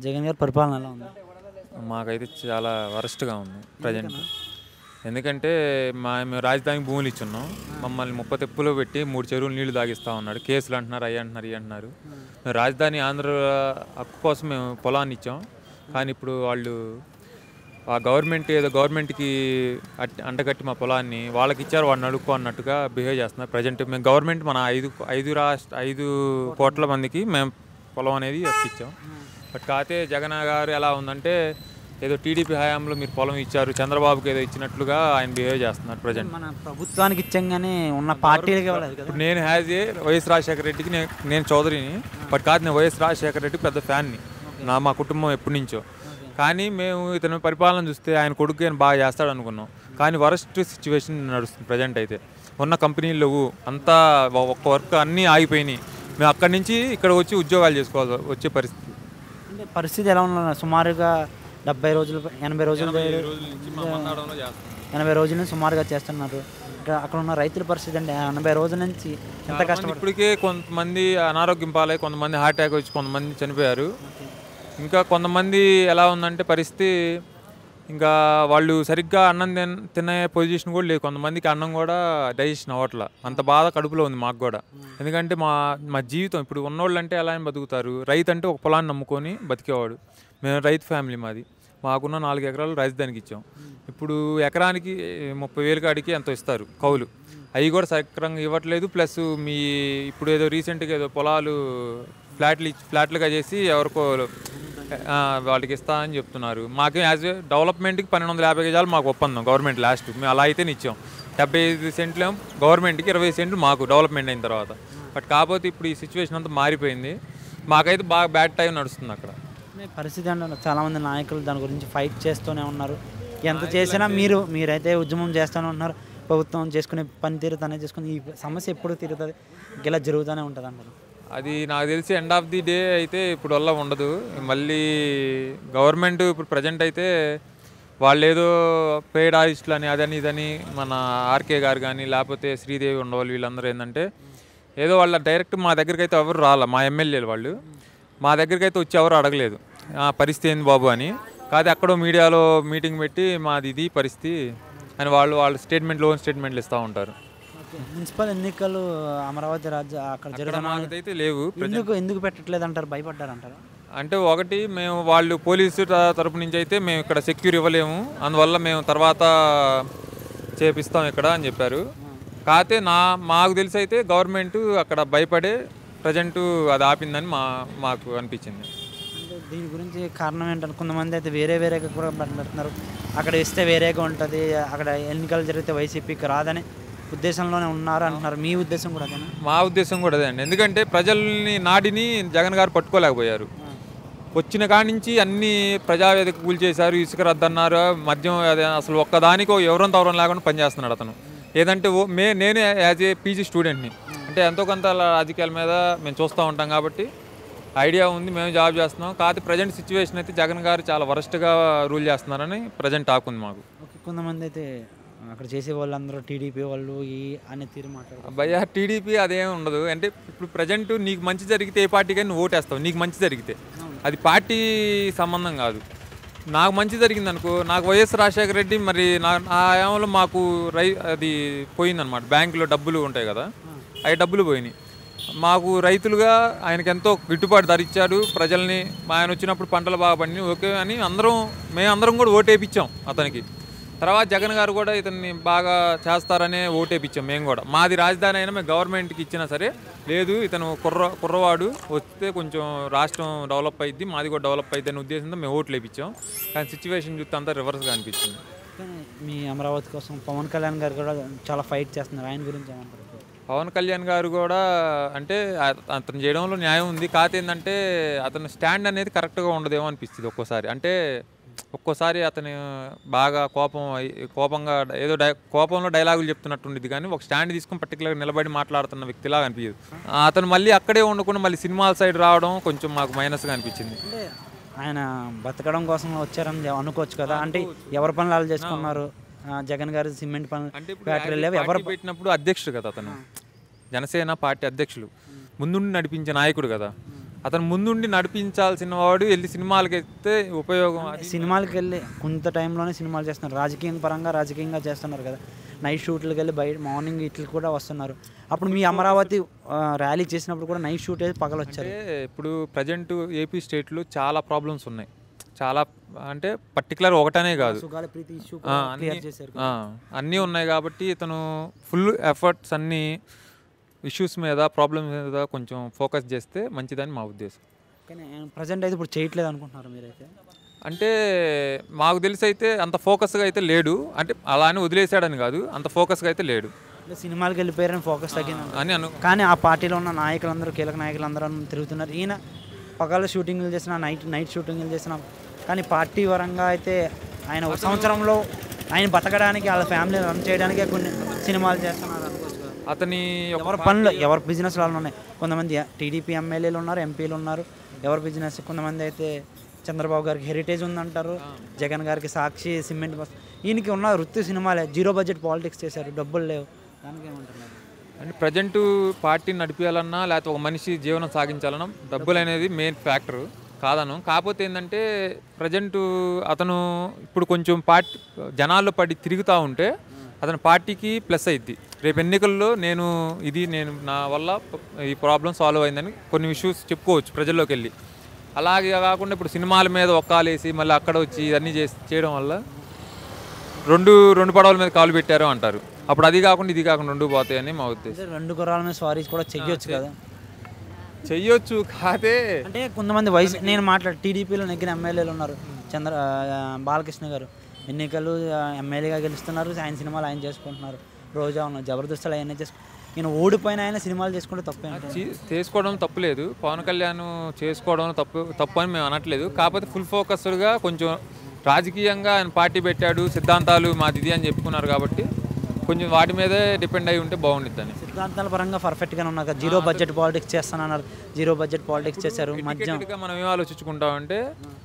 జగన్ గారి పరిపాలన ఎలా ఉంది మాకైతే చాలా వరస్ట్గా ఉంది ప్రజెంట్ ఎందుకంటే మా మేము రాజధానికి భూములు ఇచ్చున్నాం మమ్మల్ని ముప్ప తెప్పులో పెట్టి మూడు చెరువులు నీళ్లు తాగిస్తా ఉన్నాడు కేసులు అంటున్నారు అయ్యి అంటున్నారు ఇవి అంటున్నారు మేము రాజధాని ఆంధ్ర హక్కు కోసం మేము పొలాన్ని ఇచ్చాం కానీ ఇప్పుడు వాళ్ళు ఆ గవర్నమెంట్ ఏదో గవర్నమెంట్కి అట్- అంటగట్టి మా పొలాన్ని వాళ్ళకి ఇచ్చారు వాడిని అడుక్కో అన్నట్టుగా బిహేవ్ చేస్తున్నారు ప్రజెంట్ మేము గవర్నమెంట్ మన ఐదు ఐదు రాష్ట్ర ఐదు కోట్ల మందికి మేము పొలం అనేది ఇచ్చాం బట్ కాకపోతే జగన్ గారు ఎలా ఉందంటే ఏదో టీడీపీ హయాంలో మీరు పొలం ఇచ్చారు చంద్రబాబుకి ఏదో ఇచ్చినట్లుగా ఆయన బిహేవ్ చేస్తున్నారు ప్రజెంట్ మన ప్రభుత్వానికి ఇచ్చాం కానీ ఉన్న పార్టీలకి ఇవ్వలేదు కదా ఇప్పుడు నేను హ్యాజ్ ఏ వైఎస్ రాజశేఖర రెడ్డికి నేను నేను చౌదరిని బట్ కాదు నేను వైఎస్ రాజశేఖర రెడ్డికి పెద్ద ఫ్యాన్ని నా మా కుటుంబం ఎప్పటి నుంచో కానీ మేము ఇతని పరిపాలన చూస్తే ఆయన కొడుకు ఆయన బాగా చేస్తాడు అనుకున్నాం కానీ వరస్ట్ సిచ్యువేషన్ నడుస్తుంది ప్రజెంట్ అయితే ఉన్న కంపెనీలు లేవు అంతా ఒ- ఒక్క వర్క్ అన్నీ ఆగిపోయినాయి మేము అక్కడి నుంచి ఇక్కడ వచ్చి ఉద్యోగాలు చేసుకోవాలి వచ్చే పరిస్థితి అంటే పరిస్థితి ఎలా ఉన్నా సుమారుగా డెబ్బై రోజులు ఎనభై రోజులు ఎనభై రోజుల నుంచి సుమారుగా చేస్తున్నారు ఇక్కడ అక్కడ ఉన్న రైతుల పరిస్థితి అంటే ఎనభై రోజుల నుంచి ఎంత చాలా మంది కష్టపడి ఇప్పటికే కొంతమంది అనారోగ్యం పాలై కొంతమంది హార్ట్ అటాక్ వచ్చి కొంతమంది చనిపోయారు ఇంకా కొంతమంది ఎలా ఉందంటే పరిస్థితి ఇంకా వాళ్ళు సరిగ్గా అన్నం తిన తినే పొజిషన్ కూడా లేదు కొంతమందికి అన్నం కూడా డైజెషన్ అవ్వట్లా అంత బాధ కడుపులో ఉంది మాకు కూడా ఎందుకంటే మా మా జీవితం ఇప్పుడు ఉన్నోళ్ళు అంటే ఎలా అని బతుకుతారు రైతు అంటే ఒక పొలాన్ని నమ్ముకొని బతికేవాడు మేము రైతు ఫ్యామిలీ మాది మాకున్న నాలుగు ఎకరాలు రాజధానికి ఇచ్చాం ఇప్పుడు ఎకరానికి ముప్పై వేలు కాడికి ఎంతో ఇస్తారు కౌలు అవి కూడా సక్రంగా ఇవ్వట్లేదు ప్లస్ మీ ఇప్పుడు ఏదో రీసెంట్గా ఏదో పొలాలు ఫ్లాట్లు ఇచ్చి- ఫ్లాట్లుగా చేసి ఎవరికో ఆ, వాళ్ళకి ఇస్తా అని చెప్తున్నారు మాకు యాజ్ ఏ డెవలప్మెంట్కి పన్నెండు వందల యాభై గజాలు మాకు ఒప్పందం గవర్నమెంట్ లాస్ట్ మేము అలా అయితే ఇచ్చాం డెబ్బై ఐదు సెంట్లు గవర్నమెంట్కి ఇరవై సెంట్లు మాకు డెవలప్మెంట్ అయిన తర్వాత బట్ కాకపోతే ఇప్పుడు ఈ సిచ్యువేషన్ అంతా మారిపోయింది మాకైతే బాగా బ్యాడ్ టైం నడుస్తుంది అక్కడ అంటే పరిస్థితి అంటే చాలామంది నాయకులు దాని గురించి ఫైట్ చేస్తూనే ఉన్నారు ఎంత చేసినా మీరు మీరైతే ఉద్యమం చేస్తూనే ఉన్నారు ప్రభుత్వం చేసుకునే పనితీరు తనే చేసుకుని ఈ సమస్య ఎప్పుడు తీరుతుంది ఇలా జరుగుతూనే ఉంటుంది అంటారు అది నాకు తెలిసి ఎండ్ ఆఫ్ ది డే అయితే ఇప్పుడు వల్ల ఉండదు మళ్ళీ గవర్నమెంట్ ఇప్పుడు ప్రజెంట్ అయితే వాళ్ళు ఏదో పెయిడ్ ఆర్టిస్టులు అని అదని ఇదని మన ఆర్కే గారు కానీ లేకపోతే శ్రీదేవి ఉండవాళ్ళు వీళ్ళందరూ ఏంటంటే ఏదో వాళ్ళ డైరెక్ట్ మా దగ్గరికి అయితే ఎవరు రాలే మా ఎమ్మెల్యేలు వాళ్ళు మా దగ్గరికి అయితే వచ్చి ఎవరు అడగలేదు "ఆ, పరిస్థితి ఏంది బాబు అని కాదు ఎక్కడో మీడియాలో మీటింగ్ పెట్టి మాది ఇది పరిస్థితి అని వాళ్ళు వాళ్ళ స్టేట్మెంట్ లోన్ స్టేట్మెంట్లు ఇస్తూ ఉంటారు మున్సిపల్ ఎన్నికలు అమరావతి రాజ్య అక్కడ ఇక్కడ జరుగుతున్న మాకైతే లేవు ఎందుకు ఎందుకు పెట్టట్లేదు అంటారు భయపడ్డారు అంటారు అంటే ఒకటి మేము వాళ్ళు పోలీసు త- తరపు నుంచి అయితే మేము ఇక్కడ సెక్యూర్ ఇవ్వలేము అందువల్ల మేము తర్వాత చేపిస్తాం ఇక్కడ అని చెప్పారు కాకపోతే నా మాకు తెలిసి అయితే గవర్నమెంట్ అక్కడ భయపడే ప్రజెంట్ అది ఆపిందని మా మాకు అనిపించింది అంటే దీని గురించి కారణం ఏంటంటే కొంతమంది అయితే వేరే వేరేగా కూడా మాట్లాడుతున్నారు అక్కడ ఇస్తే వేరేగా ఉంటుంది అక్కడ ఎన్నికలు జరిగితే వైసీపీకి రాదని ఉద్దేశంలోనే ఉన్నారు అంటున్నారు మీ ఉద్దేశం కూడా అదేనా మా ఉద్దేశం కూడా అదే అండి ఎందుకంటే ప్రజల్ని నాడిని జగన్ గారు పట్టుకోలేకపోయారు వచ్చిన కాడి నుంచి అన్ని ప్రజావేదిక కూల్చేశారు ఇసుక రద్దన్నారు మద్యం అదే అసలు ఒక్కదానికో ఎవరం తవరం లేకుండా పనిచేస్తున్నాడు అతను ఏదంటే ఓ మే నేనే యాజ్ ఏ పీజీ స్టూడెంట్ని అంటే ఎంతో కొంత అలా రాజకీయాల మీద మేము చూస్తూ ఉంటాం కాబట్టి ఐడియా ఉంది మేము జాబ్ చేస్తున్నాం కాకపోతే ప్రజెంట్ సిచ్యువేషన్ అయితే జగన్ గారు చాలా వరస్ట్గా రూల్ చేస్తున్నారని ప్రజెంట్ టాక్ ఉంది మాకు ఓకే కొంతమంది అయితే అక్కడ చేసే వాళ్ళందరూ టీడీపీ వాళ్ళు ఈ అనే తీరు మాట్లాడుతారు భయ్యా టీడీపీ అదేం ఉండదు అంటే ఇప్పుడు ప్రజెంట్ నీకు మంచి జరిగితే ఏ పార్టీకి నువ్వు ఓటేస్తావు నీకు మంచి జరిగితే అది పార్టీ సంబంధం కాదు నాకు మంచి జరిగింది అనుకో నాకు వైఎస్ రాజశేఖర రెడ్డి మరి నా ఆ ఏమలో మాకు రై అది పోయిందనమాట బ్యాంకులో డబ్బులు ఉంటాయి కదా అవి డబ్బులు పోయినాయి మాకు రైతులుగా ఆయనకి ఎంతో గిట్టుబాటు ధర ఇచ్చాడు ప్రజల్ని ఆయన వచ్చినప్పుడు పంటలు బాగా పండినాయి ఓకే అని అందరం మేము అందరం కూడా ఓటేపించాం అతనికి తర్వాత జగన్ గారు కూడా ఇతన్ని బాగా చేస్తారనే ఓటేపించాం మేము కూడా మాది రాజధాని అయినా మేము గవర్నమెంట్కి ఇచ్చినా సరే లేదు ఇతను కుర్ర కుర్రవాడు వస్తే కొంచెం రాష్ట్రం డెవలప్ అయ్యిద్ది మాది కూడా డెవలప్ అయ్యిద్ది అనే ఉద్దేశంతో మేము ఓట్లు వేయించాం కానీ సిచ్యువేషన్ చూస్తే అంతా రివర్స్గా అనిపించింది కానీ మీ అమరావతి కోసం పవన్ కళ్యాణ్ గారు కూడా చాలా ఫైట్ చేస్తున్నారు ఆయన గురించి ఏమంటారు పవన్ కళ్యాణ్ గారు కూడా అంటే అ- అతను చేయడంలో న్యాయం ఉంది కాకపోతే ఏంటంటే అతను స్టాండ్ అనేది కరెక్ట్గా ఉండదేమో అనిపిస్తుంది ఒక్కోసారి అంటే ఒక్కోసారి అతను బాగా కోపం అయి- కోపంగా ఏదో డై కోపంలో డైలాగులు చెప్తున్నట్టు ఉండేది కానీ ఒక స్టాండ్ తీసుకొని పర్టికులర్గా నిలబడి మాట్లాడుతున్న వ్యక్తిలాగా అనిపించదు అతను మళ్ళీ అక్కడే ఉండకుండా మళ్ళీ సినిమాల సైడ్ రావడం కొంచెం మాకు మైనస్గా అనిపించింది అంటే ఆయన బతకడం కోసం వచ్చారని అనుకోవచ్చు కదా అంటే ఎవరి పనులు వాళ్ళు చేసుకున్నారు ఆ, జగన్ గారు సిమెంట్ పనులు అంటే ఇప్పుడు ఫ్యాక్టరీ ఆయన లేవు ఎవరు పార్టీ పెట్టినప్పుడు అధ్యక్షుడు కదా అతను జనసేన పార్టీ అధ్యక్షులు ముందుండి నడిపించే నాయకుడు కదా అతను ముందుండి నడిపించాల్సిన వాడు వెళ్ళి సినిమాలకి ఎత్తే ఉపయోగం అది సినిమాలకు వెళ్ళి కొంత టైంలోనే సినిమాలు చేస్తున్నారు రాజకీయం పరంగా రాజకీయంగా చేస్తున్నారు కదా నైట్ షూట్లకు వెళ్ళి బయట మార్నింగ్ ఇట్లు కూడా వస్తున్నారు అప్పుడు మీ అమరావతి ఆ, ర్యాలీ చేసినప్పుడు కూడా నైట్ షూట్ వేసి పగలు వచ్చారు అంటే ఇప్పుడు ప్రజెంట్ ఏపీ స్టేట్లో చాలా ప్రాబ్లమ్స్ ఉన్నాయి చాలా అంటే పర్టికులర్ ఒకటనే కాదు సుగాలి ప్రీతి ఇష్యూ ఆ, క్లియర్ అన్ని- చేశారు ఆ, అన్నీ ఉన్నాయి కాబట్టి ఇతను ఫుల్ ఎఫర్ట్స్ అన్ని ఇష్యూస్ మీద ప్రాబ్లమ్స్ మీద కొంచెం ఫోకస్ చేస్తే మంచిదని మా ఉద్దేశం కానీ ప్రజెంట్ అయితే ఇప్పుడు చేయట్లేదు అనుకుంటున్నారు మీరైతే అంటే మాకు తెలిసి అయితే అంత ఫోకస్గా అయితే లేడు అంటే అలా అని వదిలేశాడని కాదు అంత ఫోకస్గా అయితే లేడు అంటే సినిమాలకు వెళ్ళిపోయారని ఫోకస్ తగ్గింది అని అను కానీ ఆ పార్టీలో ఉన్న నాయకులందరూ కీలక నాయకులందరూ తిరుగుతున్నారు ఈయన పగల షూటింగ్లు చేసిన నైట్ నైట్ షూటింగ్లు చేసిన కానీ పార్టీ పరంగా అయితే ఆయన ఒక సంవత్సరంలో ఆయన బతకడానికి వాళ్ళ ఫ్యామిలీ రన్ చేయడానికే కొన్ని సినిమాలు చేస్తున్నారు అనుకోవచ్చు కదా. అతని యొక్క ఎవరి పనులు ఎవరి బిజినెస్ వాళ్ళు ఉన్నాయి కొంతమంది టీడీపీ ఎమ్మెల్యేలు ఉన్నారు ఎంపీలు ఉన్నారు ఎవరి బిజినెస్ కొంతమంది అయితే చంద్రబాబు గారికి హెరిటేజ్ ఉందంటారు జగన్ గారికి సాక్షి సిమెంట్ బస్ ఈయనకి ఉన్న వృత్తి సినిమాలే జీరో బడ్జెట్ పాలిటిక్స్ చేశారు డబ్బులు లేవు దానికి ఏమంటున్నారు అంటే ప్రజెంట్ పార్టీని నడిపించాలన్నా లేకపోతే ఒక మనిషి జీవనం సాగించాలన్నా డబ్బులు అనేది మెయిన్ ఫ్యాక్టర్ కాదను కాకపోతే ఏంటంటే ప్రజెంట్ అతను ఇప్పుడు కొంచెం పార్టీ జనాల్లో పడి తిరుగుతూ ఉంటే అతని పార్టీకి ప్లస్ అయింది రేపు ఎన్నికల్లో నేను ఇది నేను నా వల్ల ఈ ప్రాబ్లం సాల్వ్ అయిందని కొన్ని ఇష్యూస్ చెప్పుకోవచ్చు ప్రజల్లోకి వెళ్ళి అలాగే కాకుండా ఇప్పుడు సినిమాల మీద ఒక్కాలేసి మళ్ళీ అక్కడ వచ్చి ఇవన్నీ చేసి చేయడం వల్ల రెండు రెండు పడవల మీద కాలు పెట్టారు అంటారు అప్పుడు అది కాకుండా ఇది కాకుండా రెండు పోతాయని మా ఉద్దేశం అంటే రెండు గుర్రాల మీద స్వారీస్ కూడా చెయ్యొచ్చు కదా చెయ్యొచ్చు కాదే అంటే కొంతమంది వయసు నేను మాట్లాడు టీడీపీలో నెగ్గిన ఎమ్మెల్యేలు ఉన్నారు చంద్ర ఆ, బాలకృష్ణ గారు ఎన్నికలు ఆ, ఎమ్మెల్యేగా గెలుస్తున్నారు ఆయన సినిమాలు ఆయన చేసుకుంటున్నారు రోజా ఉన్నారు జబర్దస్తులు ఆయన చేసుకు ఈయన ఓడిపోయిన ఆయన సినిమాలు చేసుకుంటే తప్పే ఉంటుంది చే- చేసుకోవడం తప్పులేదు పవన్ కళ్యాణ్ చేసుకోవడం తప్పు తప్పు అని మేము అనట్లేదు కాకపోతే ఫుల్ ఫోకస్డ్గా కొంచెం రాజకీయంగా ఆయన పార్టీ పెట్టాడు సిద్ధాంతాలు మాది ఇది అని చెప్పుకున్నారు కాబట్టి కొంచెం వాటి మీదే డిపెండ్ అయి ఉంటే బాగుండిద్దని సిద్ధాంతాల పరంగా పర్ఫెక్ట్గానే ఉన్నారు కదా జీరో బడ్జెట్ పాలిటిక్స్ చేస్తానన్నారు జీరో బడ్జెట్ పాలిటిక్స్ చేశారు మద్యం ఎడ్యుకేటెడ్గా మనం ఏం ఆలోచించుకుంటామంటే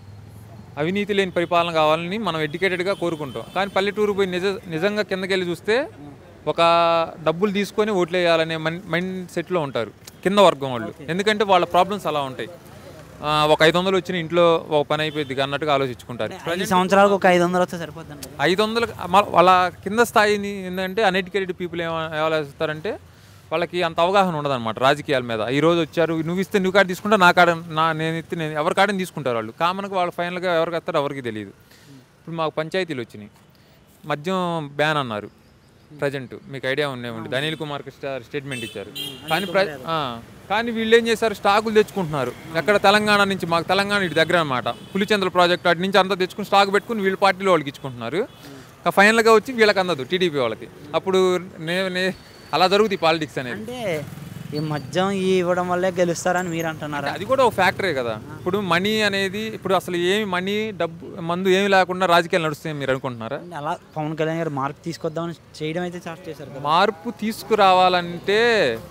అవినీతి లేని పరిపాలన కావాలని మనం ఎడ్యుకేటెడ్గా కోరుకుంటాం కానీ పల్లెటూరు పోయి నిజ నిజంగా కిందకి వెళ్ళి చూస్తే ఒక డబ్బులు తీసుకొని ఓట్లు వేయాలనే మైండ్ సెట్లో ఉంటారు కింద వర్గం వాళ్ళు ఎందుకంటే వాళ్ళ ప్రాబ్లమ్స్ అలా ఉంటాయి ఆ, ఒక ఐదు వందలు వచ్చిన ఇంట్లో ఒక పని అయిపోయింది అన్నట్టుగా ఆలోచించుకుంటారు ఐదు సంవత్సరాలకు ఒక ఐదు వందలు వస్తే సరిపోతుంది ఐదు వందలు వాళ్ళ కింద స్థాయిని ఏంటంటే అన్ఎడ్యుకేటెడ్ పీపుల్ ఏమ ఏమాలోచిస్తారంటే వాళ్ళకి అంత అవగాహన ఉండదు అనమాట రాజకీయాల మీద ఈ రోజు వచ్చారు నువ్వు ఇస్తే నువ్వు కాడ తీసుకుంటా నా కాడ నా నేను ఇస్తే నేను ఎవరి కాడని తీసుకుంటారు వాళ్ళు కామన్గా వాళ్ళు ఫైనల్గా ఎవరికి వస్తారో ఎవరికి తెలియదు ఇప్పుడు మాకు పంచాయతీలు వచ్చినాయి మద్యం బ్యాన్ అన్నారు ప్రజెంట్ మీకు ఐడియా ఉండే ఉండి అనిల్ కుమార్ స్టా- స్టేట్మెంట్ ఇచ్చారు కానీ ప్ర ఆ, కానీ వీళ్ళు ఏం చేశారు స్టాకులు తెచ్చుకుంటున్నారు ఎక్కడ తెలంగాణ నుంచి మాకు తెలంగాణ ఇటు దగ్గర అనమాట పులిచంద్ర ప్రాజెక్ట్ అటు నుంచి అంతా తెచ్చుకుని స్టాక్ పెట్టుకుని వీళ్ళ పార్టీలో వాళ్ళకి ఇచ్చుకుంటున్నారు ఇంకా ఫైనల్గా వచ్చి వీళ్ళకి అందదు టీడీపీ వాళ్ళకి అప్పుడు నే నే- అలా జరుగుతుంది పాలిటిక్స్ అనేది అంటే ఈ మద్యం ఈ ఇవ్వడం వల్లే గెలుస్తారని మీరు అంటున్నారా అది కూడా ఒక ఫ్యాక్టరే కదా ఇప్పుడు మనీ అనేది ఇప్పుడు అసలు ఏమి మనీ డబ్బు మందు ఏమి లేకుండా రాజకీయాలు నడుస్తాయని మీరు అనుకుంటున్నారా అంటే అలా పవన్ కళ్యాణ్ గారు మార్పు తీసుకొద్దామని చేయడం అయితే స్టార్ట్ చేశారు కదా మార్పు తీసుకురావాలంటే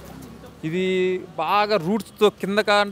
ఇది బాగా రూట్స్తో కింద కాంట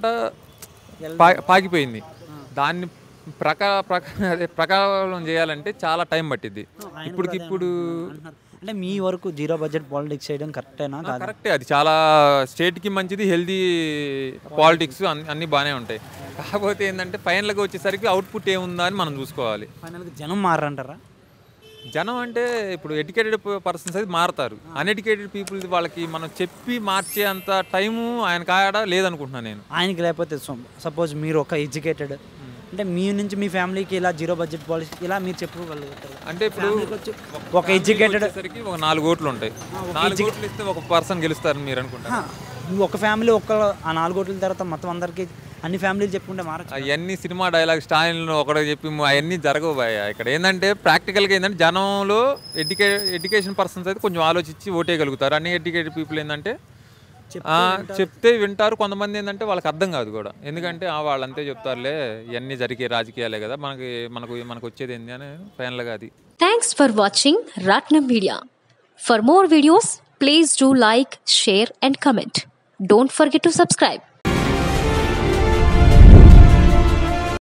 పా- పాకిపోయింది దాన్ని ప్రకా ప్రకా అదే ప్రకారం చేయాలంటే చాలా టైం పట్టింది ఇప్పటికిప్పుడు అంటున్నారు. అంటే మీ వరకు జీరో బడ్జెట్ పాలిటిక్స్ చేయడం కరెక్టేనా కాదు కరెక్టే అది చాలా స్టేట్కి మంచిది హెల్దీ పాలిటిక్స్ అన్నీ బాగానే ఉంటాయి కాకపోతే ఏంటంటే ఫైనల్గా వచ్చేసరికి అవుట్పుట్ ఏముందా అని మనం చూసుకోవాలి ఫైనల్గా జనం మారంటారా జనం అంటే ఇప్పుడు ఎడ్యుకేటెడ్ పర్సన్స్ అయితే మారుతారు అన్ఎడ్యుకేటెడ్ పీపుల్ వాళ్ళకి మనం చెప్పి మార్చే అంత టైము ఆయన కాడ లేదనుకుంటున్నాను నేను ఆయనకి లేకపోతే సపోజ్ మీరు ఒక ఎడ్యుకేటెడ్ అంటే మీ నుంచి మీ ఫ్యామిలీకి ఇలా జీరో బడ్జెట్ పాలసీ ఇలా మీరు చెప్పుకోగలుగుతారు అంటే ఇప్పుడు ఒక ఎడ్యుకేటెడ్ వచ్చేసరికి ఒక నాలుగు ఓట్లు ఉంటాయి నాలుగు ఓట్లు ఇస్తే ఒక పర్సన్ గెలుస్తారని మీరు అనుకుంటారు ఒక ఫ్యామిలీ ఒక్క ఆ నాలుగు ఓట్ల తర్వాత మొత్తం అందరికి అన్ని ఫ్యామిలీలు చెప్పుకుంటే మారచ్చు అవన్నీ సినిమా డైలాగ్ స్టాయిల్ ఒకటి చెప్పి అవన్నీ జరగవు భయ ఇక్కడ ఏంటంటే ప్రాక్టికల్గా ఏంటంటే జనంలో ఎడ్యుకే ఎడ్యుకేషన్ పర్సన్స్ అయితే కొంచెం ఆలోచించి ఓటేయగలుగుతారు అన్ని ఎడ్యుకేటెడ్ పీపుల్ ఏంటంటే ఆ, చెప్తే వింటారు కొంతమంది ఏంటంటే వాళ్ళకి అర్థం కాదు కూడా ఎందుకంటే ఆ, వాళ్ళు అంతే చెప్తారులే ఇవన్నీ జరిగే రాజకీయాలే కదా మనకి మనకు మనకు వచ్చేది ఏంది అని ఫైనల్గా అది Thanks for watching Ratnam Media. For more videos, please do like, share, and comment. Don't forget to subscribe.